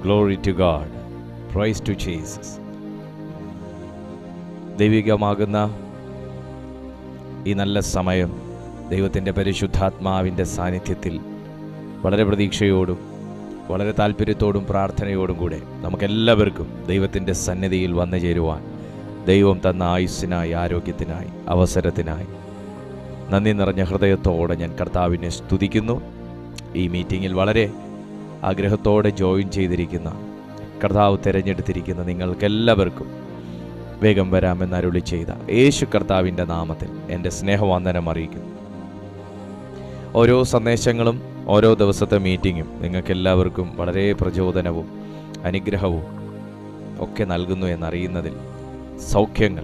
Glory to God praise to Jesus ദൈവികമാകുന്ന ഈ നല്ല സമയം ദൈവത്തിൻ്റെ പരിശുദ്ധാത്മാവിൻ്റെ സാന്നിധ്യത്തിൽ വളരെ പ്രതീക്ഷയോടും വളരെ താല്പര്യത്തോടും പ്രാർത്ഥനയോടും കൂടെ നമുക്കെല്ലാവർക്കും ദൈവത്തിൻ്റെ സന്നിധിയിൽ വന്നു ചേരുവാൻ ദൈവം തന്ന ആയുസ്സിനായി ആരോഗ്യത്തിനായി അവസരത്തിനായി നന്ദി നിറഞ്ഞ ഹൃദയത്തോടെ ഞാൻ കർത്താവിനെ സ്തുതിക്കുന്നു ഈ മീറ്റിങ്ങിൽ വളരെ ആഗ്രഹത്തോടെ ജോയിൻ ചെയ്തിരിക്കുന്ന കർത്താവ് തിരഞ്ഞെടുത്തിരിക്കുന്ന നിങ്ങൾക്കെല്ലാവർക്കും വേഗം വരാമെന്ന് അരുളി ചെയ്ത യേശു കർത്താവിൻ്റെ നാമത്തിൽ എൻ്റെ സ്നേഹവന്ദനം അറിയിക്കുന്നു ഓരോ സന്ദേശങ്ങളും ഓരോ ദിവസത്തെ മീറ്റിങ്ങും നിങ്ങൾക്ക് എല്ലാവർക്കും വളരെ പ്രചോദനവും അനുഗ്രഹവും ഒക്കെ നൽകുന്നു എന്നറിയുന്നതിൽ സൗഖ്യങ്ങൾ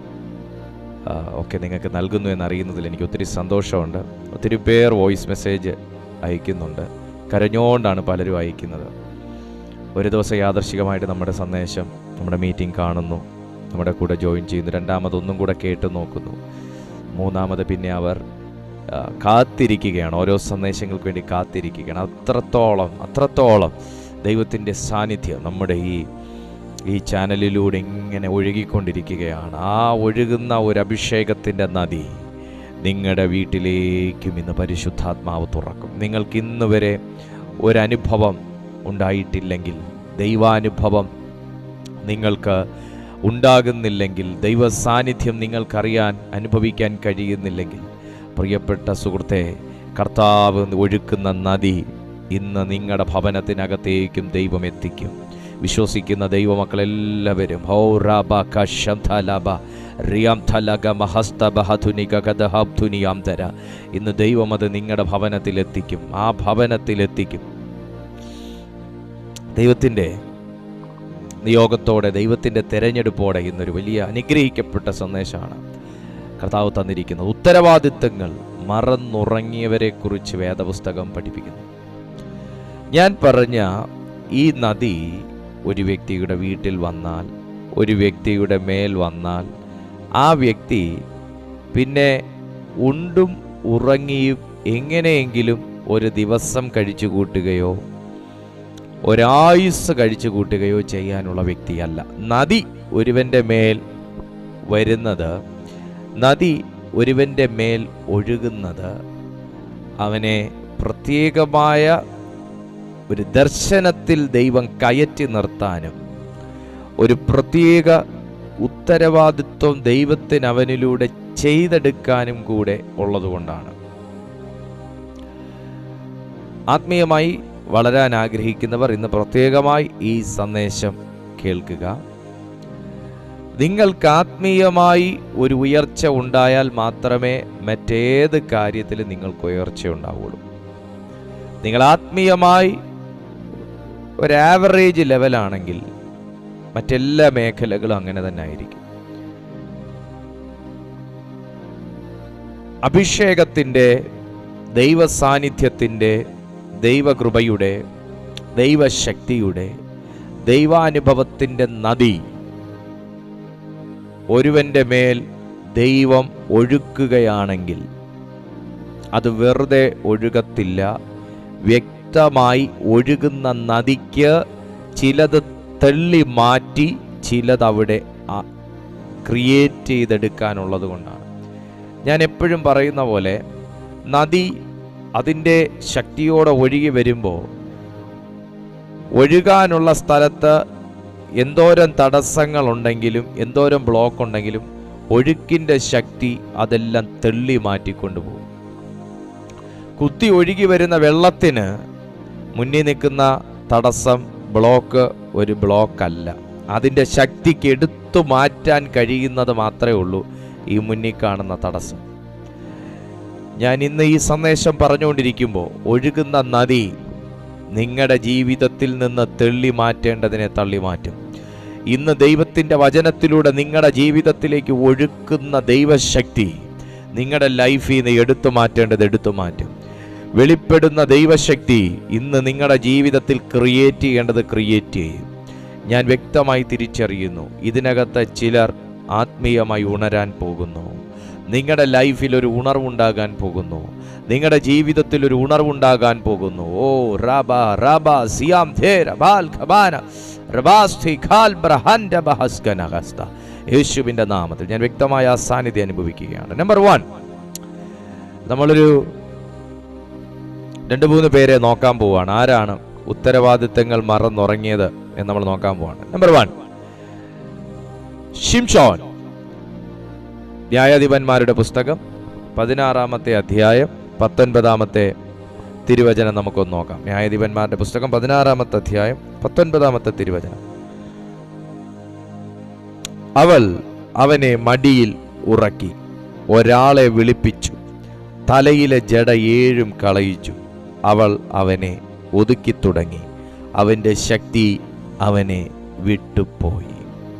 ആ, ഒക്കെ നിങ്ങൾക്ക് നൽകുന്നു എന്നറിയുന്നതിൽ എനിക്ക് ഒത്തിരി സന്തോഷമുണ്ട് ഒത്തിരി പേർ വോയിസ് മെസ്സേജ് അയക്കുന്നുണ്ട് കരഞ്ഞുകൊണ്ടാണ് പലരും അയക്കുന്നത് ഒരു ദിവസം യാദർശികമായിട്ട് നമ്മുടെ സന്ദേശം നമ്മുടെ മീറ്റിംഗ് കാണുന്നു നമ്മുടെ കൂടെ ജോയിൻ ചെയ്യുന്നു രണ്ടാമത് ഒന്നും കൂടെ കേട്ട് നോക്കുന്നു മൂന്നാമത് പിന്നെ അവർ ആ, കാത്തിരിക്കുകയാണ് ഓരോ സന്ദേശങ്ങൾക്ക് വേണ്ടി കാത്തിരിക്കുകയാണ് അത്രത്തോളം അത്രത്തോളം ദൈവത്തിൻ്റെ സാന്നിധ്യം നമ്മുടെ ഈ ഈ ചാനലിലൂടെ ഇങ്ങനെ ഒഴുകിക്കൊണ്ടിരിക്കുകയാണ് ആ ഒഴുകുന്ന ഒരു അഭിഷേകത്തിൻ്റെ നദി നിങ്ങളുടെ വീട്ടിലേക്കും ഇന്ന് പരിശുദ്ധാത്മാവ് തുറക്കും നിങ്ങൾക്ക് ഇന്ന് വരെ ഒരനുഭവം ഉണ്ടായിട്ടില്ലെങ്കിൽ ദൈവാനുഭവം നിങ്ങൾക്ക് ഉണ്ടാകുന്നില്ലെങ്കിൽ ദൈവ സാന്നിധ്യം നിങ്ങൾക്കറിയാൻ അനുഭവിക്കാൻ കഴിയുന്നില്ലെങ്കിൽ പ്രിയപ്പെട്ട സുഹൃത്തെ കർത്താവ് ഒഴുക്കുന്ന നദി ഇന്ന് നിങ്ങളുടെ ഭവനത്തിനകത്തേക്കും ദൈവം എത്തിക്കും വിശ്വസിക്കുന്ന ദൈവമക്കളെല്ലാവരും ഹോ റാബ കശംഥലബ റിയാം ഥലഗ മഹസ്തബഹധുനിക കഥഹബ്ധുനിയാം തര ഇന്ന് ദൈവം അത് നിങ്ങളുടെ ഭവനത്തിലെത്തിക്കും ആ ഭവനത്തിലെത്തിക്കും ദൈവത്തിൻ്റെ നിയോഗത്തോടെ ദൈവത്തിൻ്റെ തെരഞ്ഞെടുപ്പോടെ ഇന്നൊരു വലിയ അനുഗ്രഹിക്കപ്പെട്ട സന്ദേശമാണ് കർത്താവ് തന്നിരിക്കുന്നത് ഉത്തരവാദിത്തങ്ങൾ മറന്നുറങ്ങിയവരെക്കുറിച്ച് വേദപുസ്തകം പഠിപ്പിക്കുന്നു ഞാൻ പറഞ്ഞ ഈ നദി ഒരു വ്യക്തിയുടെ വീട്ടിൽ വന്നാൽ ഒരു വ്യക്തിയുടെ മേൽ വന്നാൽ ആ വ്യക്തി പിന്നെ ഉണ്ടും ഉറങ്ങിയും എങ്ങനെയെങ്കിലും ഒരു ദിവസം കഴിച്ചു കൂട്ടുകയോ ഒരായുസ് കഴിച്ചു കൂട്ടുകയോ ചെയ്യാനുള്ള വ്യക്തിയല്ല നദി ഒരുവൻ്റെ മേൽ വരുന്നത് നദി ഒരുവൻ്റെ മേൽ ഒഴുകുന്നത് അവനെ പ്രത്യേകമായ ഒരു ദർശനത്തിൽ ദൈവം കയറ്റി നിർത്താനും ഒരു പ്രത്യേക ഉത്തരവാദിത്വം ദൈവത്തിന് അവനിലൂടെ ചെയ്തെടുക്കാനും കൂടെ ഉള്ളതുകൊണ്ടാണ് ആത്മീയമായി വളരാൻ ആഗ്രഹിക്കുന്നവർ ഇന്ന് പ്രത്യേകമായി ഈ സന്ദേശം കേൾക്കുക നിങ്ങൾക്ക് ആത്മീയമായി ഒരു ഉയർച്ച ഉണ്ടായാൽ മാത്രമേ മറ്റേത് കാര്യത്തിലും നിങ്ങൾക്ക് ഉയർച്ച ഉണ്ടാവുള്ളൂ നിങ്ങൾ ആത്മീയമായി ഒരു ആവറേജ് ലെവലാണെങ്കിൽ മറ്റെല്ലാ മേഖലകളും അങ്ങനെ തന്നെ ആയിരിക്കും അഭിഷേകത്തിൻ്റെ ദൈവ സാന്നിധ്യത്തിൻ്റെ ദൈവകൃപയുടെ ദൈവശക്തിയുടെ ദൈവാനുഭവത്തിൻ്റെ നദി ഒരുവൻ്റെ മേൽ ദൈവം ഒഴുക്കുകയാണെങ്കിൽ അത് വെറുതെ ഒഴുകത്തില്ല വ്യക്തമായി ഒഴുകുന്ന നദിക്ക് ചിലത് തള്ളി മാറ്റി ചിലത് അവിടെ ക്രിയേറ്റ് ചെയ്തെടുക്കാനുള്ളത് കൊണ്ടാണ് ഞാൻ എപ്പോഴും പറയുന്ന പോലെ നദി അതിൻ്റെ ശക്തിയോടെ ഒഴുകി വരുമ്പോൾ ഒഴുകാനുള്ള സ്ഥലത്ത് എന്തോരം തടസ്സങ്ങളുണ്ടെങ്കിലും എന്തോരം ബ്ലോക്ക് ഉണ്ടെങ്കിലും ഒഴുക്കിൻ്റെ ശക്തി അതെല്ലാം തെള്ളി മാറ്റിക്കൊണ്ടുപോകും കുത്തി ഒഴുകി വരുന്ന വെള്ളത്തിന് മുന്നിൽ നിൽക്കുന്ന തടസ്സം ബ്ലോക്ക് ഒരു ബ്ലോക്ക് അല്ല അതിൻ്റെ ശക്തിക്ക് എടുത്തു മാറ്റാൻ കഴിയുന്നത് മാത്രമേ ഉള്ളൂ ഈ മുന്നിൽ കാണുന്ന തടസ്സം ഞാൻ ഇന്ന് ഈ സന്ദേശം പറഞ്ഞുകൊണ്ടിരിക്കുമ്പോൾ ഒഴുകുന്ന നദി നിങ്ങളുടെ ജീവിതത്തിൽ നിന്ന് തെള്ളി മാറ്റേണ്ടതിനെ തള്ളി മാറ്റും ഇന്ന് ദൈവത്തിൻ്റെ വചനത്തിലൂടെ നിങ്ങളുടെ ജീവിതത്തിലേക്ക് ഒഴുക്കുന്ന ദൈവശക്തി നിങ്ങളുടെ ലൈഫിൽ നിന്ന് എടുത്തു മാറ്റേണ്ടത് എടുത്തു മാറ്റും വെളിപ്പെടുന്ന ദൈവശക്തി ഇന്ന് നിങ്ങളുടെ ജീവിതത്തിൽ ക്രിയേറ്റ് ചെയ്യേണ്ടത് ക്രിയേറ്റ് ചെയ്യും ഞാൻ വ്യക്തമായി തിരിച്ചറിയുന്നു ഇതിനകത്ത് ചിലർ ആത്മീയമായി ഉണരാൻ പോകുന്നു നിങ്ങളുടെ ലൈഫിൽ ഒരു ഉണർവുണ്ടാകാൻ പോകുന്നു നിങ്ങളുടെ ജീവിതത്തിൽ ഒരു ഉണർവുണ്ടാകാൻ പോകുന്നു ഓ റബ റബ സിയാം ധേര ബാൽ ഖബാന റബാസ്തി ഖാൽ ബ്രഹൻഡ ബഹസ്കനഹസ്ത യേശുവിൻ്റെ നാമത്തിൽ ഞാൻ വ്യക്തമായ ആ സാന്നിധ്യം അനുഭവിക്കുകയാണ് നമ്പർ വൺ നമ്മളൊരു രണ്ട് മൂന്ന് പേരെ നോക്കാൻ പോവാണ് ആരാണ് ഉത്തരവാദിത്തങ്ങൾ മറന്നുറങ്ങിയത് എന്ന് നമ്മൾ നോക്കാൻ പോവാണ് നമ്പർ വൺ ഷിംഷോൻ ന്യായാധിപന്മാരുടെ പുസ്തകം പതിനാറാമത്തെ അധ്യായം പത്തൊൻപതാമത്തെ തിരുവചനം നമുക്കൊന്ന് നോക്കാം ന്യായാധിപന്മാരുടെ പുസ്തകം പതിനാറാമത്തെ അധ്യായം പത്തൊൻപതാമത്തെ തിരുവചനം അവൾ അവനെ മടിയിൽ ഉറക്കി ഒരാളെ വിളിപ്പിച്ചു തലയിലെ ജട ഏഴും കളയിച്ചു അവൾ അവനെ ഒതുക്കി തുടങ്ങി അവൻ്റെ ശക്തി അവനെ വിട്ടുപോയി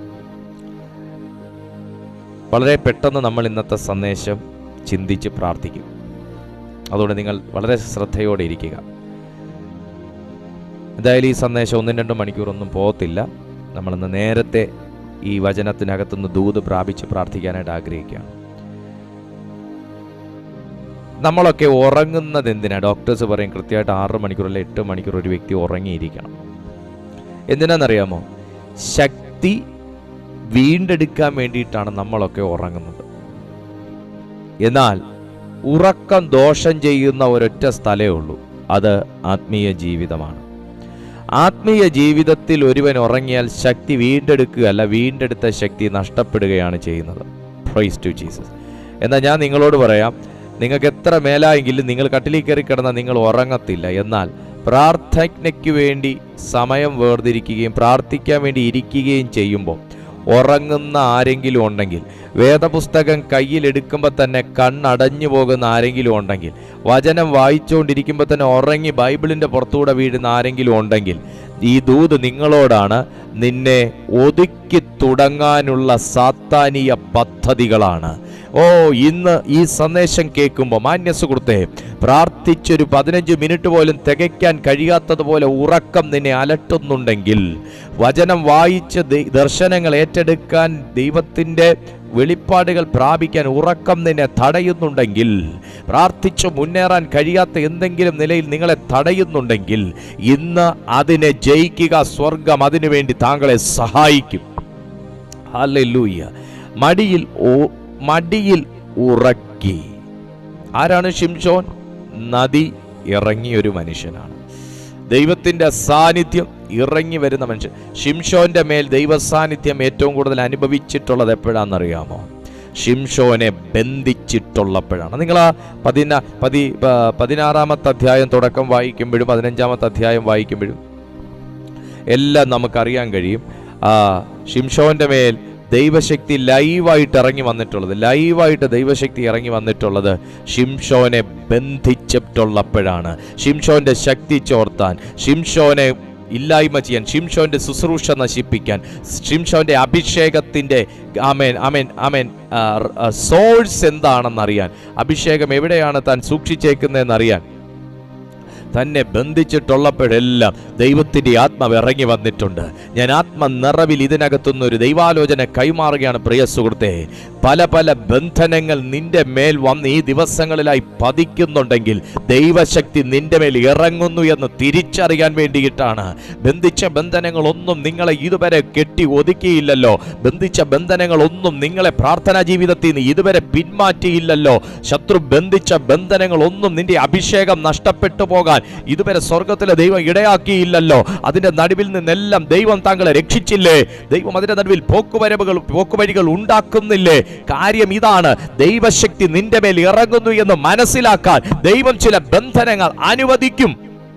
വളരെ പെട്ടെന്ന് നമ്മൾ ഇന്നത്തെ സന്ദേശം ചിന്തിച്ച് പ്രാർത്ഥിക്കും അതുകൊണ്ട് നിങ്ങൾ വളരെ ശ്രദ്ധയോടെ ഇരിക്കുക എന്തായാലും ഈ സന്ദേശം ഒന്നും രണ്ടും മണിക്കൂറൊന്നും പോകത്തില്ല നമ്മളിന്ന് നേരത്തെ ഈ വചനത്തിനകത്തുനിന്ന് ദൂത് പ്രാപിച്ച് പ്രാർത്ഥിക്കാനായിട്ട് ആഗ്രഹിക്കുകയാണ് നമ്മളൊക്കെ ഉറങ്ങുന്നത് എന്തിനാ ഡോക്ടേഴ്സ് പറയും കൃത്യമായിട്ട് ആറ് മണിക്കൂർ അല്ലെ എട്ട് മണിക്കൂർ ഒരു വ്യക്തി ഉറങ്ങിയിരിക്കണം എന്തിനാണെന്നറിയാമോ ശക്തി വീണ്ടെടുക്കാൻ വേണ്ടിയിട്ടാണ് നമ്മളൊക്കെ ഉറങ്ങുന്നത് എന്നാൽ ഉറക്കം ദോഷം ചെയ്യുന്ന ഒരൊറ്റ സ്ഥലമേ ഉള്ളൂ അത് ആത്മീയ ജീവിതമാണ് ആത്മീയ ജീവിതത്തിൽ ഒരുവൻ ഉറങ്ങിയാൽ ശക്തി വീണ്ടെടുക്കുകയല്ല വീണ്ടെടുത്ത ശക്തി നഷ്ടപ്പെടുകയാണ് ചെയ്യുന്നത് പ്രൈസ് ടു ജീസസ് എന്നാൽ ഞാൻ നിങ്ങളോട് പറയാം നിങ്ങൾക്ക് എത്ര മേലായെങ്കിലും നിങ്ങൾ കട്ടിലിൽ കയറി കിടന്നാൽ നിങ്ങൾ ഉറങ്ങത്തില്ല എന്നാൽ പ്രാർത്ഥനയ്ക്ക് വേണ്ടി സമയം വേർതിരിക്കുകയും പ്രാർത്ഥിക്കാൻ വേണ്ടി ഇരിക്കുകയും ചെയ്യുമ്പോൾ ഉറങ്ങുന്ന ആരെങ്കിലും ഉണ്ടെങ്കിൽ വേദപുസ്തകം കയ്യിലെടുക്കുമ്പോൾ തന്നെ കണ്ണടഞ്ഞു പോകുന്ന ആരെങ്കിലും ഉണ്ടെങ്കിൽ വചനം വായിച്ചുകൊണ്ടിരിക്കുമ്പോൾ തന്നെ ഉറങ്ങി ബൈബിളിൻ്റെ പുറത്തൂടെ വീഴുന്ന ആരെങ്കിലും ഉണ്ടെങ്കിൽ ഈ ദൂത് നിങ്ങളോടാണ് നിന്നെ ഒതുക്കി തുടങ്ങാനുള്ള സാത്താനീയ പദ്ധതികളാണ് ഓ ഇന്ന് ഈ സന്ദേശം കേൾക്കുമ്പോൾ മാന്യ സുഹൃത്തെ പ്രാർത്ഥിച്ചൊരു പതിനഞ്ച് മിനിറ്റ് പോലും തികയ്ക്കാൻ കഴിയാത്തതുപോലെ ഉറക്കം നിന്നെ അലട്ടുന്നുണ്ടെങ്കിൽ വചനം വായിച്ച് ദൈ- ദർശനങ്ങൾ ഏറ്റെടുക്കാൻ ദൈവത്തിൻ്റെ വെളിപ്പാടുകൾ പ്രാപിക്കാൻ ഉറക്കം നിന്നെ തടയുന്നുണ്ടെങ്കിൽ പ്രാർത്ഥിച്ചു മുന്നേറാൻ കഴിയാത്ത എന്തെങ്കിലും നിലയിൽ നിങ്ങളെ തടയുന്നുണ്ടെങ്കിൽ ഇന്ന് അതിനെ ജയിക്കുക സ്വർഗം അതിനുവേണ്ടി താങ്കളെ സഹായിക്കും ഹല്ലേലൂയ മടിയിൽ ഓ- മടിയിൽ ഉറക്കി ആരാണ് ഷിംഷോൻ നദി ഇറങ്ങിയൊരു മനുഷ്യനാണ് ദൈവത്തിൻ്റെ സാന്നിധ്യം ഇറങ്ങി വരുന്ന മനുഷ്യൻ ഷിംഷോന്റെ മേൽ ദൈവ സാന്നിധ്യം ഏറ്റവും കൂടുതൽ അനുഭവിച്ചിട്ടുള്ളത് എപ്പോഴാണെന്നറിയാമോ ഷിംഷോനെ ബന്ധിച്ചിട്ടുള്ളപ്പോഴാണ് നിങ്ങൾ ആ പതിനാ പതി പ- പതിനാറാമത്തെ അധ്യായം തുടക്കം വായിക്കുമ്പോഴും പതിനഞ്ചാമത്തെ അധ്യായം വായിക്കുമ്പോഴും എല്ലാം നമുക്കറിയാൻ കഴിയും ആ ഷിംഷോന്റെ മേൽ ദൈവശക്തി ലൈവായിട്ട് ഇറങ്ങി വന്നിട്ടുള്ളത് ലൈവായിട്ട് ദൈവശക്തി ഇറങ്ങി വന്നിട്ടുള്ളത് ഷിംഷോനെ ബന്ധിച്ചിട്ടുള്ളപ്പോഴാണ് ഷിംഷോന്റെ ശക്തി ചോർത്താൻ ഷിംഷോനെ ഇല്ലായ്മ ചെയ്യാൻ ഷിംഷോന്റെ ശുശ്രൂഷ നശിപ്പിക്കാൻ ഷിംഷോന്റെ അഭിഷേകത്തിന്റെ ആമേൻ ആമേൻ ആമേൻ സോഴ്സ് എന്താണെന്നറിയാൻ അഭിഷേകം എവിടെയാണ് താൻ സൂക്ഷിച്ചേക്കുന്നതെന്നറിയാൻ തന്നെ ബന്ധിച്ചിട്ടുള്ളപ്പോഴെല്ലാം ദൈവത്തിൻ്റെ ആത്മാവ് ഇറങ്ങി വന്നിട്ടുണ്ട് ഞാൻ ആത്മ നിറവിൽ ഇതിനകത്തുനിന്ന് ഒരു ദൈവാലോചന കൈമാറുകയാണ് പ്രിയ സുഹൃത്തെ പല പല ബന്ധനങ്ങൾ നിന്റെ മേൽ വന്ന് ഈ ദിവസങ്ങളിലായി പതിക്കുന്നുണ്ടെങ്കിൽ ദൈവശക്തി നിന്റെ മേൽ ഇറങ്ങുന്നു എന്ന് തിരിച്ചറിയാൻ വേണ്ടിയിട്ടാണ് ബന്ധിച്ച ബന്ധനങ്ങളൊന്നും നിങ്ങളെ ഇതുവരെ കെട്ടി ഒതുക്കിയില്ലല്ലോ ബന്ധിച്ച ബന്ധനങ്ങളൊന്നും നിങ്ങളെ പ്രാർത്ഥനാ ജീവിതത്തിൽ നിന്ന് ഇതുവരെ പിന്മാറ്റിയില്ലല്ലോ ശത്രു ബന്ധിച്ച ബന്ധനങ്ങളൊന്നും നിന്റെ അഭിഷേകം നഷ്ടപ്പെട്ടു പോകാൻ ഇതുവരെ സ്വർഗത്തിലെ ദൈവം ഇടയാക്കിയില്ലല്ലോ അതിന്റെ നടുവിൽ നിന്നെല്ലാം ദൈവം താങ്കളെ രക്ഷിച്ചില്ലേ ദൈവം അതിന്റെ നടുവിൽ പോക്കുവരവുകൾ പോക്കുവഴികൾ ഉണ്ടാക്കുന്നില്ലേ കാര്യം ഇതാണ് ദൈവശക്തി നിന്റെ മേൽ ഇറങ്ങുന്നു എന്ന് മനസ്സിലാക്കാൻ ദൈവം ചില ബന്ധനങ്ങൾ അനുവദിക്കും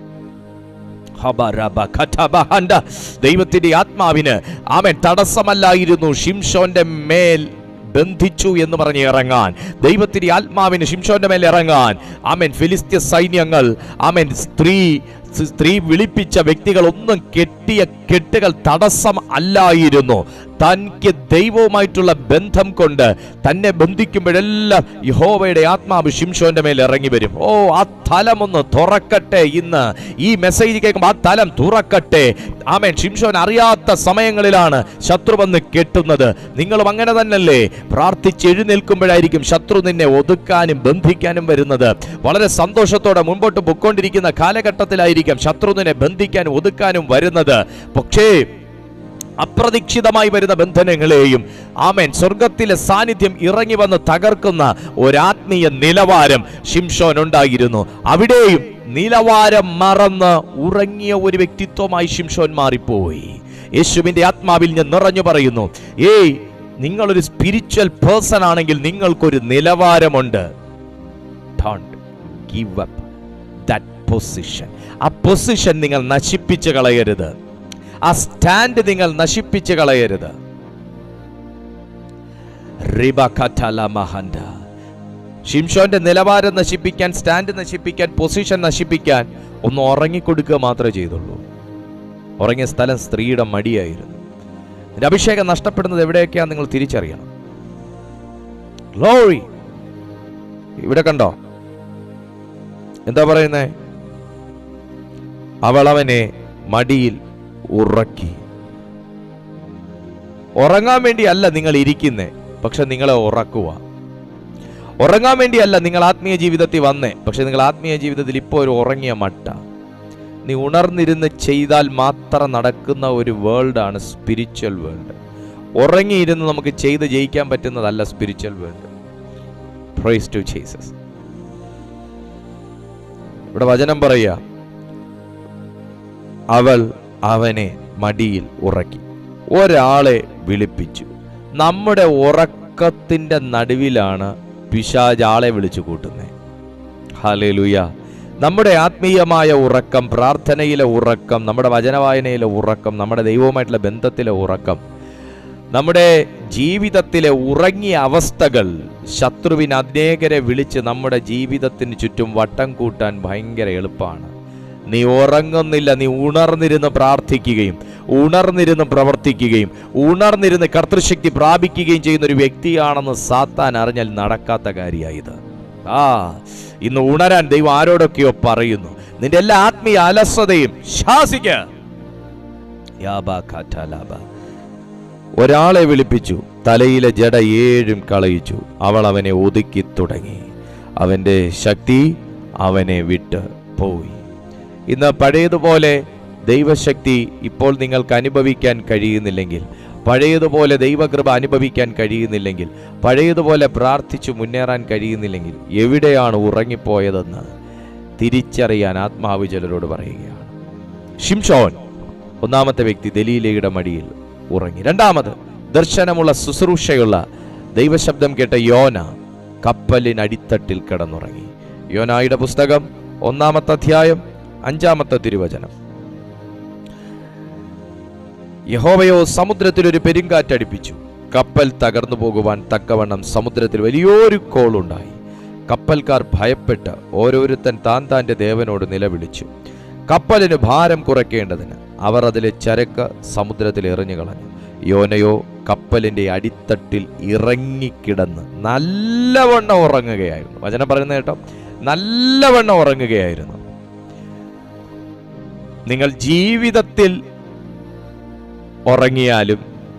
ഹബറബ ഖറ്റബഹണ്ട. ദൈവത്തിന്റെ ആത്മാവിന് ആമൻ തടസ്സമല്ലായിരുന്നു ഷിംഷോന്റെ മേൽ ബന്ധിച്ചു എന്ന് പറഞ്ഞ് ഇറങ്ങാൻ ദൈവത്തിന്റെ ആത്മാവിന് ഷിംഷോന്റെ മേൽ ഇറങ്ങാൻ ആമൻ ഫിലിസ്ത്യ സൈന്യങ്ങൾ ആമൻ സ്ത്രീ സ് സ്ത്രീ വിളിപ്പിച്ച വ്യക്തികൾ ഒന്നും കെട്ടിയ കെട്ടുകൾ തടസ്സം അല്ലായിരുന്നു തനിക്ക് ദൈവവുമായിട്ടുള്ള ബന്ധം കൊണ്ട് തന്നെ ബന്ധിക്കുമ്പോഴെല്ലാം യഹോവയുടെ ആത്മാവ് ശിംഷോന്റെ മേൽ ഇറങ്ങി വരും ഓ ആ തലം ഒന്ന് തുറക്കട്ടെ ഇന്ന് ഈ മെസ്സേജ് കേൾക്കുമ്പോൾ ആ തലം തുറക്കട്ടെ ആമേൻ ശിംഷോൻ അറിയാത്ത സമയങ്ങളിലാണ് ശത്രു വന്ന് കെട്ടുന്നത് നിങ്ങളും അങ്ങനെ തന്നെയല്ലേ പ്രാർത്ഥിച്ച് എഴുന്നേൽക്കുമ്പോഴായിരിക്കും ശത്രു നിന്നെ ഒതുക്കാനും ബന്ധിക്കാനും വരുന്നത് വളരെ സന്തോഷത്തോടെ മുൻപോട്ട് പൊയ്ക്കൊണ്ടിരിക്കുന്ന കാലഘട്ടത്തിലായിരിക്കും ശത്രു നിന്നെ ബന്ധിക്കാനും ഒതുക്കാനും വരുന്നത് പക്ഷേ അപ്രതീക്ഷിതമായി വരുന്ന ബന്ധനങ്ങളെയും ആമേൻ സ്വർഗത്തിലെ സാന്നിധ്യം ഇറങ്ങി വന്ന് തകർക്കുന്ന ഒരാത്മീയ നിലവാരം ഷിംഷോൻ ഉണ്ടായിരുന്നു അവിടെയും നിലവാരം മറന്ന് ഉറങ്ങിയ ഒരു വ്യക്തിത്വമായി ഷിംഷോൻ മാറിപ്പോയി യേശുവിന്റെ ആത്മാവിൽ ഞാൻ നിറഞ്ഞു പറയുന്നു ഏയ് നിങ്ങളൊരു സ്പിരിച്വൽ പേഴ്സൺ ആണെങ്കിൽ നിങ്ങൾക്കൊരു നിലവാരമുണ്ട് don't give up that position ആ പൊസിഷൻ നിങ്ങൾ നശിപ്പിച്ച് കളയരുത് ആ സ്റ്റാൻഡ് നിങ്ങൾ നശിപ്പിച്ച് കളയരുത് റിബകഥലമഹന്ത. ഷിംഷോന്റെ നിലവാരം നശിപ്പിക്കാൻ സ്റ്റാൻഡ് നശിപ്പിക്കാൻ പൊസിഷൻ നശിപ്പിക്കാൻ ഒന്ന് ഉറങ്ങിക്കൊടുക്കുക മാത്രമേ ചെയ്തുള്ളൂ ഉറങ്ങിയ സ്ഥലം സ്ത്രീയുടെ മടിയായിരുന്നു നിന്റെ അഭിഷേകം നഷ്ടപ്പെടുന്നത് എവിടെയൊക്കെയാ നിങ്ങൾ തിരിച്ചറിയണം ഗ്ലോറി ഇവിടെ കണ്ടോ എന്താ പറയുന്നേ അവൾ അവനെ മടിയിൽ ഉറക്കി ഉറങ്ങാൻ വേണ്ടിയല്ല നിങ്ങൾ ഇരിക്കുന്നേ പക്ഷെ നിങ്ങളെ ഉറക്കുക ഉറങ്ങാൻ വേണ്ടിയല്ല നിങ്ങൾ ആത്മീയ ജീവിതത്തിൽ വന്നേ പക്ഷെ നിങ്ങൾ ആത്മീയ ജീവിതത്തിൽ ഇപ്പോൾ ഒരു ഉറങ്ങിയ മട്ട നീ ഉണർന്നിരുന്ന് ചെയ്താൽ മാത്രം നടക്കുന്ന ഒരു വേൾഡാണ് സ്പിരിച്വൽ വേൾഡ് ഉറങ്ങിയിരുന്ന് നമുക്ക് ചെയ്ത് ജയിക്കാൻ പറ്റുന്നതല്ല spiritual world praise to Jesus ഇവിടെ വചനം പറയുക അവൾ അവനെ മടിയിൽ ഉറക്കി ഒരാളെ വിളിപ്പിച്ചു നമ്മുടെ ഉറക്കത്തിന്റെ നടുവിലാണ് പിശാജ് ആളെ വിളിച്ചു കൂട്ടുന്നത് ഹാലേലുയ നമ്മുടെ ആത്മീയമായ ഉറക്കം പ്രാർത്ഥനയിലെ ഉറക്കം നമ്മുടെ വചനവായനയിലെ ഉറക്കം നമ്മുടെ ദൈവവുമായിട്ടുള്ള ബന്ധത്തിലെ ഉറക്കം നമ്മുടെ ജീവിതത്തിലെ ഉറങ്ങിയ അവസ്ഥകൾ ശത്രുവിന് അനേകരെ വിളിച്ച് നമ്മുടെ ജീവിതത്തിന് ചുറ്റും വട്ടം കൂട്ടാൻ ഭയങ്കര എളുപ്പമാണ് നീ ഉറങ്ങുന്നില്ല നീ ഉണർന്നിരുന്ന് പ്രാർത്ഥിക്കുകയും ഉണർന്നിരുന്ന് പ്രവർത്തിക്കുകയും ഉണർന്നിരുന്ന് കർത്തൃശക്തി പ്രാപിക്കുകയും ചെയ്യുന്ന ഒരു വ്യക്തിയാണെന്ന് സാത്താൻ അറിഞ്ഞാൽ നടക്കാത്ത കാര്യമായത് ആ ഇന്ന് ഉണരാൻ ദൈവം ആരോടൊക്കെയോ പറയുന്നു നിന്റെ എല്ലാ ആത്മീയ അലസതയും ശാസിക്ക യാബാ കാറ്റാലാബ. ഒരാളെ വിളിപ്പിച്ചു തലയിലെ ജട ഏഴും കളയിച്ചു അവൾ അവനെ ഒതുക്കി തുടങ്ങി അവന്റെ ശക്തി അവനെ വിട്ട് പോയി ഇന്ന് പഴയതുപോലെ ദൈവശക്തി ഇപ്പോൾ നിങ്ങൾക്ക് അനുഭവിക്കാൻ കഴിയുന്നില്ലെങ്കിൽ പഴയതുപോലെ ദൈവകൃപ അനുഭവിക്കാൻ കഴിയുന്നില്ലെങ്കിൽ പഴയതുപോലെ പ്രാർത്ഥിച്ചു മുന്നേറാൻ കഴിയുന്നില്ലെങ്കിൽ എവിടെയാണ് ഉറങ്ങിപ്പോയതെന്ന് തിരിച്ചറിയാൻ ആത്മാവ് ചിലരോട് പറയുകയാണ് ഷിംഷോൻ ഒന്നാമത്തെ വ്യക്തി ദലീലയുടെ മടിയിൽ ഉറങ്ങി രണ്ടാമത് ദർശനമുള്ള ശുശ്രൂഷയുള്ള ദൈവശബ്ദം കേട്ട യോന കപ്പലിനടിത്തട്ടിൽ കിടന്നുറങ്ങി യോനായുടെ പുസ്തകം ഒന്നാമത്തെ അധ്യായം അഞ്ചാമത്തെ തിരുവചനം യഹോവയോ സമുദ്രത്തിൽ ഒരു പെരുങ്കാറ്റടിപ്പിച്ചു കപ്പൽ തകർന്നു പോകുവാൻ തക്കവണ്ണം സമുദ്രത്തിൽ വലിയൊരു കോളുണ്ടായി കപ്പൽക്കാർ ഭയപ്പെട്ട് ഓരോരുത്തൻ താൻ താന്റെ ദേവനോട് നിലവിളിച്ചു കപ്പലിന് ഭാരം കുറയ്ക്കേണ്ടതിന് അവർ അതിലെ ചരക്ക് സമുദ്രത്തിൽ എറിഞ്ഞു കളഞ്ഞു യോനയോ കപ്പലിന്റെ അടിത്തട്ടിൽ ഇറങ്ങിക്കിടന്ന് നല്ലവണ്ണം ഉറങ്ങുകയായിരുന്നു വചനം പറയുന്നത് കേട്ടോ നല്ലവണ്ണം ഉറങ്ങുകയായിരുന്നു നിങ്ങൾ ജീവിതത്തിൽ ഉറങ്ങിയാലും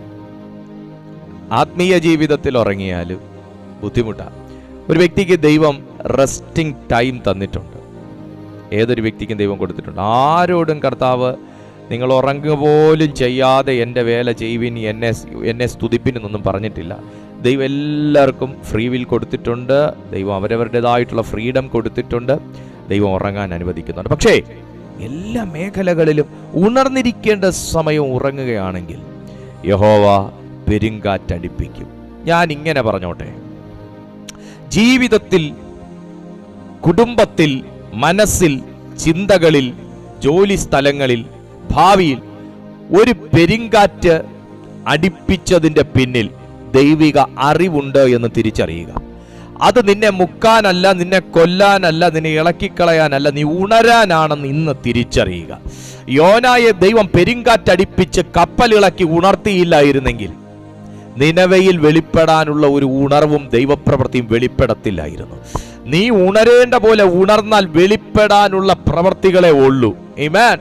ആത്മീയ ജീവിതത്തിൽ ഉറങ്ങിയാലും ബുദ്ധിമുട്ടാണ് ഒരു വ്യക്തിക്ക് ദൈവം റെസ്റ്റിംഗ് ടൈം തന്നിട്ടുണ്ട് ഏതൊരു വ്യക്തിക്കും ദൈവം കൊടുത്തിട്ടുണ്ട് ആരോടും കർത്താവ് നിങ്ങൾ ഉറങ്ങുക പോലും ചെയ്യാതെ എൻ്റെ വേല ചെയ്യുവിൻ എന്നെ എന്നെ സ്തുതിപ്പിനെന്നൊന്നും പറഞ്ഞിട്ടില്ല ദൈവം എല്ലാവർക്കും ഫ്രീ വിൽ കൊടുത്തിട്ടുണ്ട് ദൈവം അവരവരുടേതായിട്ടുള്ള ഫ്രീഡം കൊടുത്തിട്ടുണ്ട് ദൈവം ഉറങ്ങാൻ അനുവദിക്കുന്നുണ്ട് പക്ഷേ എല്ലാ മേഖലകളിലും ഉണർന്നിരിക്കേണ്ട സമയം ഉറങ്ങുകയാണെങ്കിൽ യഹോവ പെരുങ്കാറ്റടിപ്പിക്കും ഞാൻ ഇങ്ങനെ പറഞ്ഞോട്ടെ ജീവിതത്തിൽ കുടുംബത്തിൽ മനസ്സിൽ ചിന്തകളിൽ ജോലി സ്ഥലങ്ങളിൽ ഭാവിയിൽ ഒരു പെരുങ്കാറ്റ് അടിപ്പിച്ചതിൻ്റെ പിന്നിൽ ദൈവിക അറിവുണ്ട് എന്ന് തിരിച്ചറിയുക അത് നിന്നെ മുക്കാനല്ല നിന്നെ കൊല്ലാനല്ല നിന്നെ ഇളക്കിക്കളയാനല്ല നീ ഉണരാനാണെന്ന് ഇന്ന് തിരിച്ചറിയുക യോനായെ ദൈവം പെരുങ്കാറ്റടിപ്പിച്ച് കപ്പലിളക്കി ഉണർത്തിയില്ലായിരുന്നെങ്കിൽ നിലവയിൽ വെളിപ്പെടാനുള്ള ഒരു ഉണർവും ദൈവപ്രവൃത്തിയും വെളിപ്പെടത്തില്ലായിരുന്നു നീ ഉണരേണ്ട പോലെ ഉണർന്നാൽ വെളിപ്പെടാനുള്ള പ്രവർത്തികളെ ഉള്ളൂ Amen.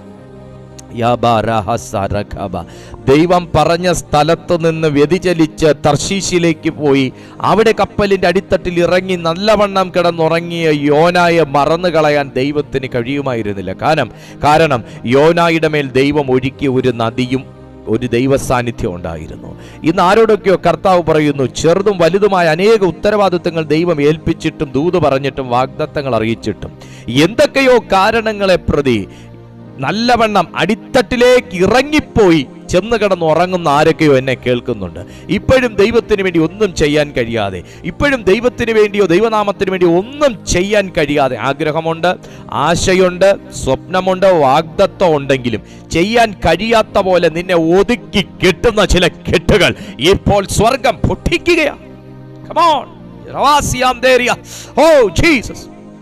യാബാരഹസരഖബ. ദൈവം പറഞ്ഞ സ്ഥലത്ത് നിന്ന് വ്യതിചലിച്ച് തർശീശിലേക്ക് പോയി അവിടെ കപ്പലിന്റെ അടിത്തട്ടിൽ ഇറങ്ങി നല്ലവണ്ണം കിടന്നുറങ്ങിയ യോനായെ മറന്നു കളയാൻ ദൈവത്തിന് കഴിയുമായിരുന്നില്ല കാരണം കാരണം യോനായുടെ മേൽ ദൈവം ഒഴുക്കിയ ഒരു നദിയും ഒരു ദൈവ സാന്നിധ്യം ഉണ്ടായിരുന്നു ഇന്ന് ആരോടൊക്കെയോ കർത്താവ് പറയുന്നു ചെറുതും വലുതുമായ അനേക ഉത്തരവാദിത്തങ്ങൾ ദൈവം ഏൽപ്പിച്ചിട്ടും ദൂത് പറഞ്ഞിട്ടും വാഗ്ദത്തങ്ങൾ അറിയിച്ചിട്ടും എന്തൊക്കെയോ കാരണങ്ങളെ പ്രതി നല്ലവണ്ണം അടിത്തട്ടിലേക്ക് ഇറങ്ങിപ്പോയി ചെന്ന് കിടന്ന് ഉറങ്ങുന്ന ആരൊക്കെയോ എന്നെ കേൾക്കുന്നുണ്ട് ഇപ്പോഴും ദൈവത്തിന് വേണ്ടി ഒന്നും ചെയ്യാൻ കഴിയാതെ ഇപ്പോഴും ദൈവത്തിന് വേണ്ടിയോ ദൈവനാമത്തിന് വേണ്ടിയോ ഒന്നും ചെയ്യാൻ കഴിയാതെ ആഗ്രഹമുണ്ട് ആശയുണ്ട് സ്വപ്നമുണ്ട് വാഗ്ദത്വം ഉണ്ടെങ്കിലും ചെയ്യാൻ കഴിയാത്ത പോലെ നിന്നെ ഒതുക്കി കെട്ടുന്ന ചില കെട്ടുകൾ ഇപ്പോൾ സ്വർഗം പൊട്ടിക്കുകയാണ് Come on. റവാസിയാം ദേരിയ. Oh, Jesus.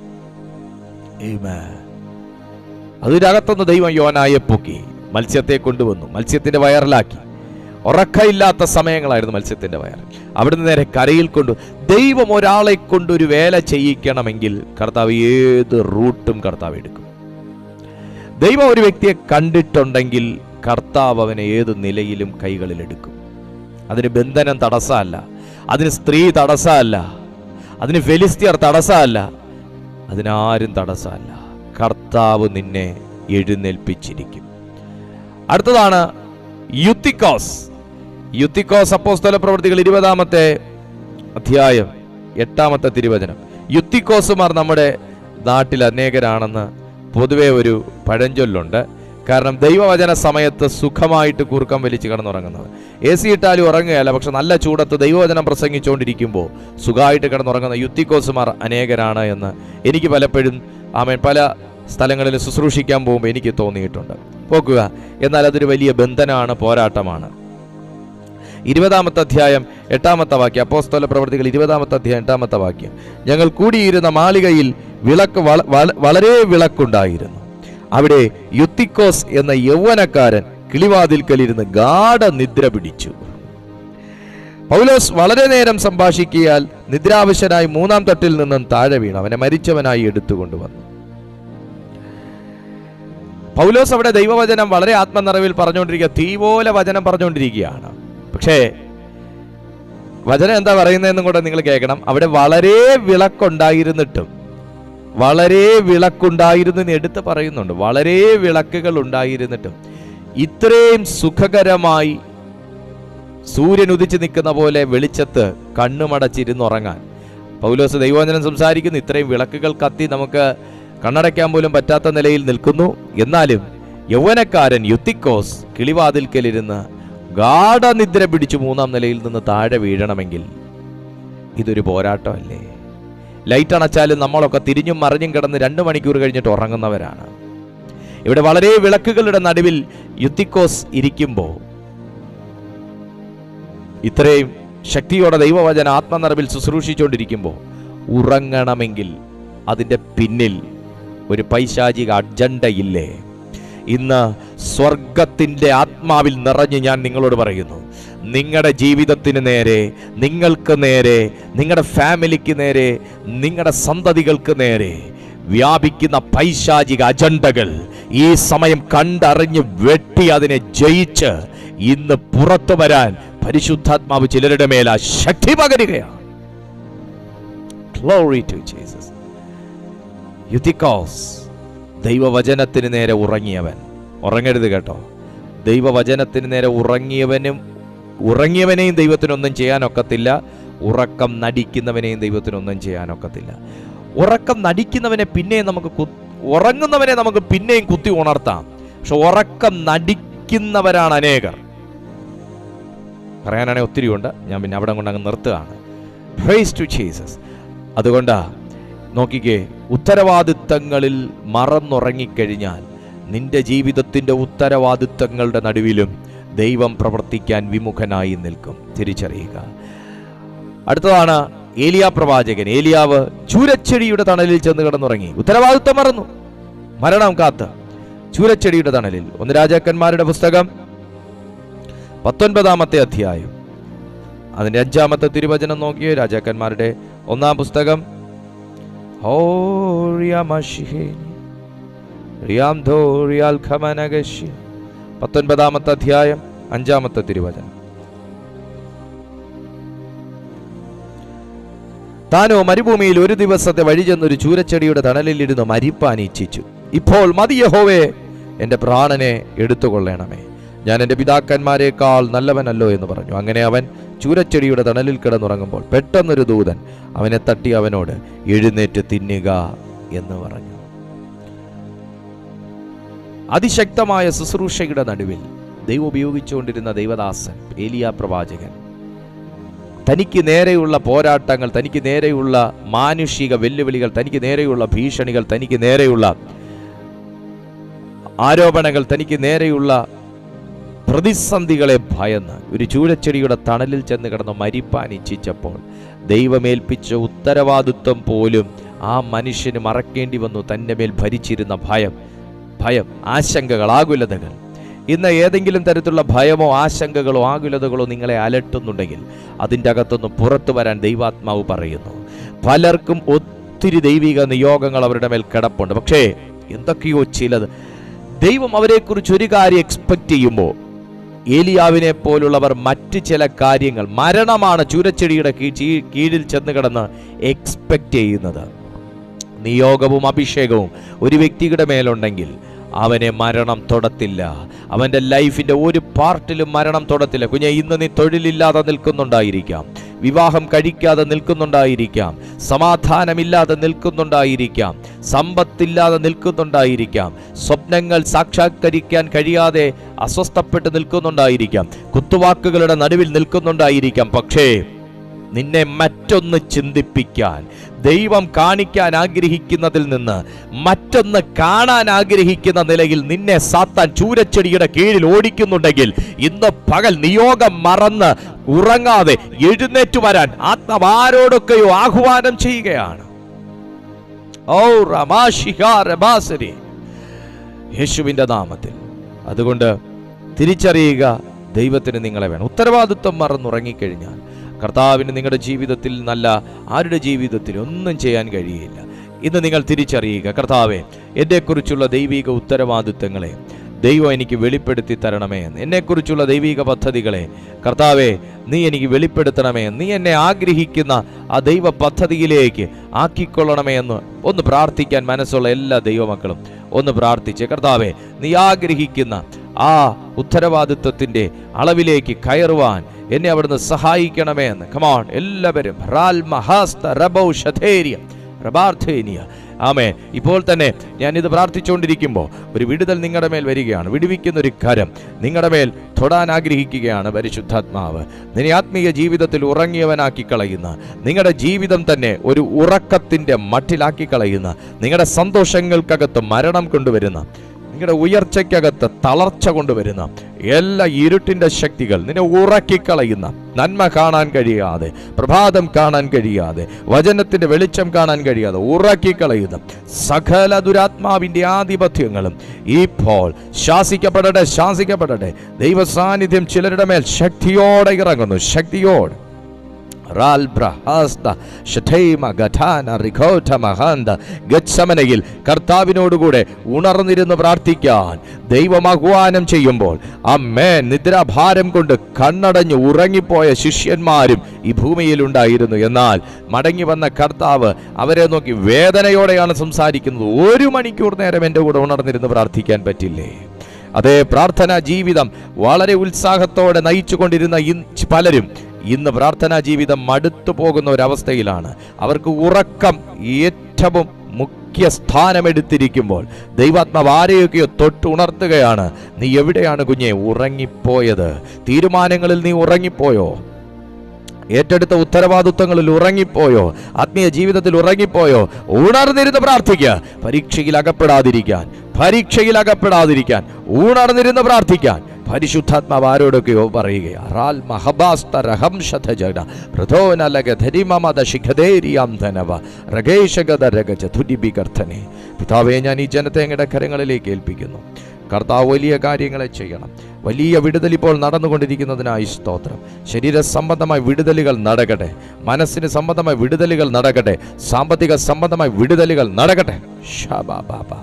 Amen. അതിനകത്തുനിന്ന് ദൈവം യോനായെ പൊക്കി മത്സ്യത്തെ കൊണ്ടുവന്നു മത്സ്യത്തിന്റെ വയറിലാക്കി ഉറക്കമില്ലാത്ത സമയങ്ങളായിരുന്നു മത്സ്യത്തിന്റെ വയർ അവിടുന്ന് നേരെ കരയിൽ കൊണ്ടു ദൈവം ഒരാളെ കൊണ്ടൊരു വേല ചെയ്യിക്കണമെങ്കിൽ കർത്താവ് ഏത് റൂട്ടും കർത്താവ് എടുക്കും ദൈവം ഒരു വ്യക്തിയെ കണ്ടിട്ടുണ്ടെങ്കിൽ കർത്താവ് അവനെ ഏത് നിലയിലും കൈകളിൽ എടുക്കും അതിന് ബന്ധനം തടസ്സമല്ല അതിന് സ്ത്രീ തടസ്സമല്ല അതിന് ഫെലിസ്തീർ തടസ്സമല്ല അതിനാരും തടസ്സമല്ല കർത്താവ് നിന്നെ എഴുന്നേൽപ്പിച്ചിരിക്കും അടുത്തതാണ് യുത്തിക്കോസ് യുത്തിക്കോസ് അപ്പോസ്തല പ്രവർത്തികൾ ഇരുപതാമത്തെ അധ്യായം എട്ടാമത്തെ തിരുവചനം യുത്തിക്കോസുമാർ നമ്മുടെ നാട്ടിൽ അനേകരാണെന്ന് പൊതുവെ ഒരു പഴഞ്ചൊല്ലുണ്ട് കാരണം ദൈവവചന സമയത്ത് സുഖമായിട്ട് കൂർക്കം വലിച്ച് കിടന്നുറങ്ങുന്നത് എ സി ഇട്ടാലും ഉറങ്ങുകയല്ല പക്ഷെ നല്ല ചൂടത്ത് ദൈവവചനം പ്രസംഗിച്ചുകൊണ്ടിരിക്കുമ്പോൾ സുഖമായിട്ട് കിടന്നുറങ്ങുന്ന യുത്തിക്കോസുമാർ അനേകരാണ് എന്ന് എനിക്ക് പലപ്പോഴും ആമേൻ പല സ്ഥലങ്ങളിൽ ശുശ്രൂഷിക്കാൻ പോകുമ്പോൾ എനിക്ക് തോന്നിയിട്ടുണ്ട് പോക്കുക എന്നാൽ അതൊരു വലിയ ബന്ധനമാണ് പോരാട്ടമാണ് ഇരുപതാമത്തെ അധ്യായം എട്ടാമത്തെ വാക്യം അപ്പോസ്തല പ്രവർത്തികൾ ഇരുപതാമത്തെ അധ്യായം എട്ടാമത്തെ വാക്യം ഞങ്ങൾ കൂടിയിരുന്ന മാളികയിൽ വിളക്ക് വള- വള- വളരെ വിളക്കുണ്ടായിരുന്നു അവിടെ യുത്തിക്കോസ് എന്ന യൗവനക്കാരൻ കിളിവാതിൽക്കലിരുന്ന് ഗാഠ നിദ്ര പിടിച്ചു പൗലോസ് വളരെ നേരം സംഭാഷിക്കിയാൽ നിദ്രാവശ്യനായി മൂന്നാം തട്ടിൽ നിന്നും താഴെ വീണു അവനെ മരിച്ചവനായി എടുത്തുകൊണ്ടുവന്നു പൗലോസ് അവിടെ ദൈവവചനം വളരെ ആത്മനിറവിൽ പറഞ്ഞുകൊണ്ടിരിക്കുക തീ പോലെ വചനം പറഞ്ഞുകൊണ്ടിരിക്കുകയാണ് പക്ഷേ വചനം എന്താ പറയുന്നതെന്നും കൂടെ നിങ്ങൾ കേൾക്കണം അവിടെ വളരെ വിളക്കുണ്ടായിരുന്നിട്ടും വളരെ വിളക്കുണ്ടായിരുന്നു എന്ന് എടുത്ത് പറയുന്നുണ്ട് വളരെ വിളക്കുകൾ ഉണ്ടായിരുന്നിട്ടും ഇത്രയും സുഖകരമായി സൂര്യൻ ഉദിച്ചു നിൽക്കുന്ന പോലെ വെളിച്ചത്ത് കണ്ണുമടച്ചിരുന്നുറങ്ങാൻ പൗലോസ് ദൈവവചനം സംസാരിക്കുന്നു ഇത്രയും വിളക്കുകൾ കത്തി നമുക്ക് കണ്ണടയ്ക്കാൻ പോലും പറ്റാത്ത നിലയിൽ നിൽക്കുന്നു എന്നാലും യൗവനക്കാരൻ യുത്തിക്കോസ് കിളിവാതിൽക്കലിരുന്ന് ഗാഠനിദ്ര പിടിച്ചു മൂന്നാം നിലയിൽ നിന്ന് താഴെ വീഴണമെങ്കിൽ ഇതൊരു പോരാട്ടമല്ലേ ലൈറ്റ് അണച്ചാലും നമ്മളൊക്കെ തിരിഞ്ഞും മറിഞ്ഞും കിടന്ന് രണ്ട് മണിക്കൂർ കഴിഞ്ഞിട്ട് ഉറങ്ങുന്നവരാണ് ഇവിടെ വളരെ വിളക്കുകളുടെ നടുവിൽ യുത്തിക്കോസ് ഇരിക്കുമ്പോൾ ഇത്രയും ശക്തിയോടെ ദൈവവചന ആത്മനിറവിൽ ശുശ്രൂഷിച്ചുകൊണ്ടിരിക്കുമ്പോൾ ഉറങ്ങണമെങ്കിൽ അതിൻ്റെ പിന്നിൽ ഒരു പൈശാചിക അജണ്ടയില്ലേ ഇന്ന് സ്വർഗത്തിൻ്റെ ആത്മാവിൽ നിറഞ്ഞ് ഞാൻ നിങ്ങളോട് പറയുന്നു നിങ്ങളുടെ ജീവിതത്തിന് നേരെ നിങ്ങൾക്ക് നേരെ നിങ്ങളുടെ ഫാമിലിക്ക് നേരെ നിങ്ങളുടെ സന്തതികൾക്ക് നേരെ വ്യാപിക്കുന്ന പൈശാചിക അജണ്ടകൾ ഈ സമയം കണ്ടറിഞ്ഞ് വെട്ടി അതിനെ ജയിച്ച് ഇന്ന് പുറത്തു വരാൻ പരിശുദ്ധാത്മാവ് ചിലരുടെ മേൽ ആ ശക്തി പകരുകയാണ് Glory to Jesus. യുത്തിക്കോസ് ദൈവവചനത്തിന് നേരെ ഉറങ്ങിയവൻ ഉറങ്ങരുത് കേട്ടോ ദൈവവചനത്തിന് നേരെ ഉറങ്ങിയവനും ഉറങ്ങിയവനെയും ദൈവത്തിനൊന്നും ചെയ്യാനൊക്കത്തില്ല ഉറക്കം നടിക്കുന്നവനെയും ദൈവത്തിനൊന്നും ചെയ്യാനൊക്കത്തില്ല ഉറക്കം നടിക്കുന്നവനെ പിന്നെയും നമുക്ക് കു- ഉറങ്ങുന്നവനെ നമുക്ക് പിന്നെയും കുത്തി ഉണർത്താം പക്ഷെ ഉറക്കം നടിക്കുന്നവരാണ് അനേകർ പറയാനാണെങ്കിൽ ഒത്തിരി ഉണ്ട് ഞാൻ പിന്നെ അവിടെ കൊണ്ട് അങ്ങ് നിർത്തുകയാണ് പ്രൈസ് ടു ജീസസ് അതുകൊണ്ടാ നോക്കിക്കേ ഉത്തരവാദിത്തങ്ങളിൽ മറന്നുറങ്ങിക്കഴിഞ്ഞാൽ നിന്റെ ജീവിതത്തിൻ്റെ ഉത്തരവാദിത്തങ്ങളുടെ നടുവിലും ദൈവം പ്രവർത്തിക്കാൻ വിമുഖനായി നിൽക്കും തിരിച്ചറിയുക അടുത്തതാണ് ഏലിയ പ്രവാചകൻ ഏലിയാവ് ചൂരച്ചെടിയുടെ തണലിൽ ചെന്ന് കിടന്നുറങ്ങി ഉത്തരവാദിത്വം മറന്നു മരണം കാത്ത് ചൂരച്ചെടിയുടെ തണലിൽ ഒന്ന് രാജാക്കന്മാരുടെ പുസ്തകം പത്തൊൻപതാമത്തെ അധ്യായം അതിന്റെ അഞ്ചാമത്തെ തിരുവചനം നോക്കിയേ രാജാക്കന്മാരുടെ ഒന്നാം പുസ്തകം ഓ റിയാമഷിഹേനി. റിയാം ധോ റിയാൽ ഖമനഗശ്യ. പത്തൊൻപതാമത്തെ അധ്യായം അഞ്ചാമത്തെ തിരുവചനം താനോ മരുഭൂമിയിൽ ഒരു ദിവസത്തെ വഴി ചെന്നൊരു ചൂരച്ചെടിയുടെ തണലിലിരുന്ന് മരിപ്പാൻ ഇച്ഛിച്ചു ഇപ്പോൾ മതി യഹോവേ എൻ്റെ പ്രാണനെ എടുത്തുകൊള്ളണമേ ഞാൻ എൻ്റെ പിതാക്കന്മാരെക്കാൾ നല്ലവനല്ലോ എന്ന് പറഞ്ഞു അങ്ങനെ അവൻ ചൂരച്ചെടിയുടെ തണലിൽ കിടന്നുറങ്ങുമ്പോൾ പെട്ടെന്നൊരു ദൂതൻ അവനെ തട്ടി അവനോട് എഴുന്നേറ്റ് തിന്നുക എന്ന് പറഞ്ഞു അതിശക്തമായ ശുശ്രൂഷയുടെ നടുവിൽ ദൈവം ഉപയോഗിച്ചുകൊണ്ടിരുന്ന ദൈവദാസൻ ഏലിയ പ്രവാചകൻ തനിക്ക് നേരെയുള്ള പോരാട്ടങ്ങൾ തനിക്ക് നേരെയുള്ള മാനുഷിക വെല്ലുവിളികൾ തനിക്ക് നേരെയുള്ള ഭീഷണികൾ തനിക്ക് നേരെയുള്ള ആരോപണങ്ങൾ തനിക്ക് നേരെയുള്ള പ്രതിസന്ധികളെ ഭയന്ന് ഒരു ചൂരച്ചെടിയുടെ തണലിൽ ചെന്ന് കിടന്ന് മരിപ്പാൻ ഇച്ഛിച്ചപ്പോൾ ദൈവമേൽപ്പിച്ച ഉത്തരവാദിത്വം പോലും ആ മനുഷ്യന് മറക്കേണ്ടി വന്നു തൻ്റെ മേൽ ഭരിച്ചിരുന്ന ഭയം ഭയം ആശങ്കകൾ ആകുലതകൾ ഇന്ന് ഏതെങ്കിലും തരത്തിലുള്ള ഭയമോ ആശങ്കകളോ ആകുലതകളോ നിങ്ങളെ അലട്ടുന്നുണ്ടെങ്കിൽ അതിൻ്റെ അകത്തുനിന്ന് പുറത്തു വരാൻ ദൈവാത്മാവ് പറയുന്നു പലർക്കും ഒത്തിരി ദൈവിക നിയോഗങ്ങൾ അവരുടെ മേൽ കിടപ്പുണ്ട് പക്ഷേ എന്തൊക്കെയോ ചിലത് ദൈവം അവരെക്കുറിച്ച് ഒരു കാര്യം എക്സ്പെക്ട് ചെയ്യുമ്പോൾ ഏലിയാവിനെ പോലുള്ളവർ മറ്റ് ചില കാര്യങ്ങൾ മരണമാണ് ചൂരച്ചെടിയുടെ കീ- ചീ- കീഴിൽ ചെന്ന് കിടന്ന് എക്സ്പെക്ട് ചെയ്യുന്നത് നിയോഗവും അഭിഷേകവും ഒരു വ്യക്തിയുടെ മേലുണ്ടെങ്കിൽ അവനെ മരണം തൊടത്തില്ല അവൻ്റെ ലൈഫിൻ്റെ ഒരു പാർട്ടിലും മരണം തൊടത്തില്ല കുഞ്ഞെ ഇന്ന് നീ തൊഴിലില്ലാതെ നിൽക്കുന്നുണ്ടായിരിക്കാം വിവാഹം കഴിക്കാതെ നിൽക്കുന്നുണ്ടായിരിക്കാം സമാധാനമില്ലാതെ നിൽക്കുന്നുണ്ടായിരിക്കാം സമ്പത്തില്ലാതെ നിൽക്കുന്നുണ്ടായിരിക്കാം സ്വപ്നങ്ങൾ സാക്ഷാത്കരിക്കാൻ കഴിയാതെ അസ്വസ്ഥപ്പെട്ട് നിൽക്കുന്നുണ്ടായിരിക്കാം കുത്തുവാക്കുകളുടെ നടുവിൽ നിൽക്കുന്നുണ്ടായിരിക്കാം പക്ഷേ നിന്നെ മറ്റൊന്ന് ചിന്തിപ്പിക്കാൻ ദൈവം കാണിക്കാൻ ആഗ്രഹിക്കുന്നതിൽ നിന്ന് മറ്റൊന്ന് കാണാൻ ആഗ്രഹിക്കുന്ന നിലയിൽ നിന്നെ സാത്താൻ ചൂരച്ചെടിയുടെ കീഴിൽ ഓടിക്കുന്നുണ്ടെങ്കിൽ ഇന്ന് പകൽ നിയോഗം മറന്ന് ഉറങ്ങാതെ എഴുന്നേറ്റു വരാൻ ആത്മാവ് ആരോടൊക്കെയോ ആഹ്വാനം ചെയ്യുകയാണ് ഓ റമാഷിഹ റബാസരി യേശുവിൻ്റെ നാമത്തിൽ അതുകൊണ്ട് തിരിച്ചറിയുക ദൈവത്തിന് നിങ്ങളെ വേണം ഉത്തരവാദിത്വം മറന്നുറങ്ങിക്കഴിഞ്ഞാൽ കർത്താവിന് നിങ്ങളുടെ ജീവിതത്തിൽ നല്ല ആരുടെ ജീവിതത്തിൽ ഒന്നും ചെയ്യാൻ കഴിയില്ല ഇന്ന് നിങ്ങൾ തിരിച്ചറിയുക കർത്താവെ എന്നെക്കുറിച്ചുള്ള ദൈവിക ഉത്തരവാദിത്വങ്ങളെ ദൈവം എനിക്ക് വെളിപ്പെടുത്തി തരണമേ എന്ന് എന്നെക്കുറിച്ചുള്ള ദൈവിക പദ്ധതികളെ കർത്താവെ നീ എനിക്ക് വെളിപ്പെടുത്തണമേ എന്ന് നീ എന്നെ ആഗ്രഹിക്കുന്ന ആ ദൈവ പദ്ധതിയിലേക്ക് ആക്കിക്കൊള്ളണമേ എന്ന് ഒന്ന് പ്രാർത്ഥിക്കാൻ മനസ്സുള്ള എല്ലാ ദൈവമക്കളും ഒന്ന് പ്രാർത്ഥിച്ച് കർത്താവെ നീ ആഗ്രഹിക്കുന്ന ആ ഉത്തരവാദിത്വത്തിൻ്റെ അളവിലേക്ക് കയറുവാൻ എന്നെ അവിടുന്ന് സഹായിക്കണമേ എന്ന് കമാൺ എല്ലാവരും റാൽ മഹാസ്ത റബൗ ഷഥേരിയ റബാർത്ഥേനിയ ആമേ ഇപ്പോൾ തന്നെ ഞാനിത് പ്രാർത്ഥിച്ചുകൊണ്ടിരിക്കുമ്പോൾ ഒരു വിടുതൽ നിങ്ങളുടെ മേൽ വരികയാണ് വിടുവിക്കുന്ന ഒരു കരം നിങ്ങളുടെ മേൽ തൊടാൻ ആഗ്രഹിക്കുകയാണ് പരിശുദ്ധാത്മാവ് നിന്നെ ആത്മീയ ജീവിതത്തിൽ ഉറങ്ങിയവനാക്കി കളയുന്ന നിങ്ങളുടെ ജീവിതം തന്നെ ഒരു ഉറക്കത്തിൻ്റെ മട്ടിലാക്കി കളയുന്ന നിങ്ങളുടെ സന്തോഷങ്ങൾക്കകത്ത് മരണം കൊണ്ടുവരുന്ന നിങ്ങളുടെ ഉയർച്ചയ്ക്കകത്ത് തളർച്ച കൊണ്ടുവരുന്ന എല്ലാ ഇരുട്ടിന്റെ ശക്തികൾ നിന്നെ ഉറക്കിക്കളയുന്ന നന്മ കാണാൻ കഴിയാതെ പ്രഭാതം കാണാൻ കഴിയാതെ വചനത്തിന്റെ വെളിച്ചം കാണാൻ കഴിയാതെ ഉറക്കിക്കളയുന്ന സകല ദുരാത്മാവിന്റെ ആധിപത്യങ്ങളും ഇപ്പോൾ ശാസിക്കപ്പെടട്ടെ ശാസിക്കപ്പെടട്ടെ ദൈവ സാന്നിധ്യം ചിലരുടെ മേൽ ശക്തിയോടെ ഇറങ്ങുന്നു ശക്തിയോടെ റാൽ ബ്രഹാസ്ത ഷഠൈമ ഗഠാന റിഘോഠ മഹാന്ത ഗച്ഛമനയിൽ കർത്താവിനോടുകൂടെ ഉണർന്നിരുന്ന് പ്രാർത്ഥിക്കാൻ ദൈവം ആഹ്വാനം ചെയ്യുമ്പോൾ അമ്മേ നിദ്രാഭാരം കൊണ്ട് കണ്ണടഞ്ഞ് ഉറങ്ങിപ്പോയ ശിഷ്യന്മാരും ഈ ഭൂമിയിൽ ഉണ്ടായിരുന്നു എന്നാൽ മടങ്ങി വന്ന കർത്താവ് അവരെ നോക്കി വേദനയോടെയാണ് സംസാരിക്കുന്നത് ഒരു മണിക്കൂർ നേരം എൻ്റെ കൂടെ ഉണർന്നിരുന്ന് പ്രാർത്ഥിക്കാൻ പറ്റില്ലേ അതേ പ്രാർത്ഥനാ ജീവിതം വളരെ ഉത്സാഹത്തോടെ നയിച്ചുകൊണ്ടിരുന്ന ഇൻ- പലരും ഇന്ന് പ്രാർത്ഥനാ ജീവിതം മടുത്തു പോകുന്ന ഒരവസ്ഥയിലാണ് അവർക്ക് ഉറക്കം ഏറ്റവും മുഖ്യ സ്ഥാനമെടുത്തിരിക്കുമ്പോൾ ദൈവാത്മാവ് ആരെയൊക്കെയോ തൊട്ട് ഉണർത്തുകയാണ് നീ എവിടെയാണ് കുഞ്ഞെ ഉറങ്ങിപ്പോയത് തീരുമാനങ്ങളിൽ നീ ഉറങ്ങിപ്പോയോ ഏറ്റെടുത്ത ഉത്തരവാദിത്വങ്ങളിൽ ഉറങ്ങിപ്പോയോ ആത്മീയ ജീവിതത്തിൽ ഉറങ്ങിപ്പോയോ ഉണർന്നിരുന്ന് പ്രാർത്ഥിക്കുക പരീക്ഷയിൽ അകപ്പെടാതിരിക്കാൻ പരീക്ഷയിൽ അകപ്പെടാതിരിക്കാൻ ഉണർന്നിരുന്ന് പ്രാർത്ഥിക്കാൻ പരിശുദ്ധാത്മാവ് ആരോടൊക്കെയോ പറയുകയാണ് റാൽ മഹബാസ്ത രഹം ശതജട പ്രധോനലക ധരിമമത ശിഖദേരിയാം ധനവ രകേശഗത രഗജ ധുരിബികർത്തനെ പിതാവേ ഞാൻ ഈ ജനത്തെ അങ്ങയുടെ കരങ്ങളിലേക്ക് ഏൽപ്പിക്കുന്നു കർത്താവ് വലിയ കാര്യങ്ങളെ ചെയ്യണം വലിയ വിടുതൽ ഇപ്പോൾ നടന്നുകൊണ്ടിരിക്കുന്നതിനായി സ്തോത്രം ശരീര സംബന്ധമായ വിടുതലുകൾ നടക്കട്ടെ മനസ്സിന് സംബന്ധമായ വിടുതലുകൾ നടക്കട്ടെ സാമ്പത്തിക സംബന്ധമായ വിടുതലുകൾ നടക്കട്ടെ ഷാബാബാബാ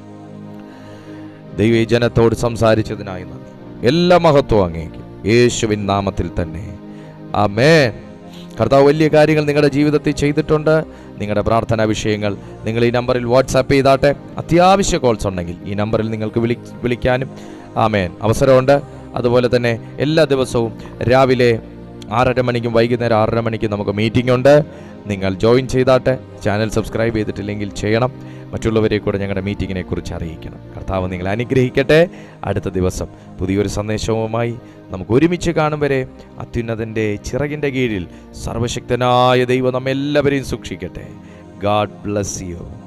ദൈവ ഈ ജനത്തോട് സംസാരിച്ചതിനായി നന്ദി എല്ലാ മഹത്വം അങ്ങേക്ക് യേശുവിൻ നാമത്തിൽ തന്നെ ആമേ കർത്താവ് വലിയ കാര്യങ്ങൾ നിങ്ങളുടെ ജീവിതത്തിൽ ചെയ്തിട്ടുണ്ട് നിങ്ങളുടെ പ്രാർത്ഥനാ വിഷയങ്ങൾ നിങ്ങൾ ഈ നമ്പറിൽ വാട്സാപ്പ് ചെയ്താട്ടെ അത്യാവശ്യ കോൾസ് ഉണ്ടെങ്കിൽ ഈ നമ്പറിൽ നിങ്ങൾക്ക് വിളി വിളിക്കാനും ആമേൻ അവസരമുണ്ട് അതുപോലെ തന്നെ എല്ലാ ദിവസവും രാവിലെ ആറര മണിക്കും വൈകുന്നേരം ആറര മണിക്കും നമുക്ക് മീറ്റിംഗ് ഉണ്ട് നിങ്ങൾ ജോയിൻ ചെയ്താട്ടെ ചാനൽ സബ്സ്ക്രൈബ് ചെയ്തിട്ടില്ലെങ്കിൽ ചെയ്യണം മറ്റുള്ളവരെ കൂടെ ഞങ്ങളുടെ മീറ്റിങ്ങിനെ കുറിച്ച് അറിയിക്കണം കർത്താവ് നിങ്ങൾ അനുഗ്രഹിക്കട്ടെ അടുത്ത ദിവസം പുതിയൊരു സന്ദേശവുമായി നമുക്ക് ഒരുമിച്ച് കാണും വരെ അത്യുന്നതൻ്റെ ചിറകിൻ്റെ കീഴിൽ സർവശക്തനായ ദൈവം നമ്മെല്ലാവരെയും സൂക്ഷിക്കട്ടെ ഗാഡ് ബ്ലസ് യു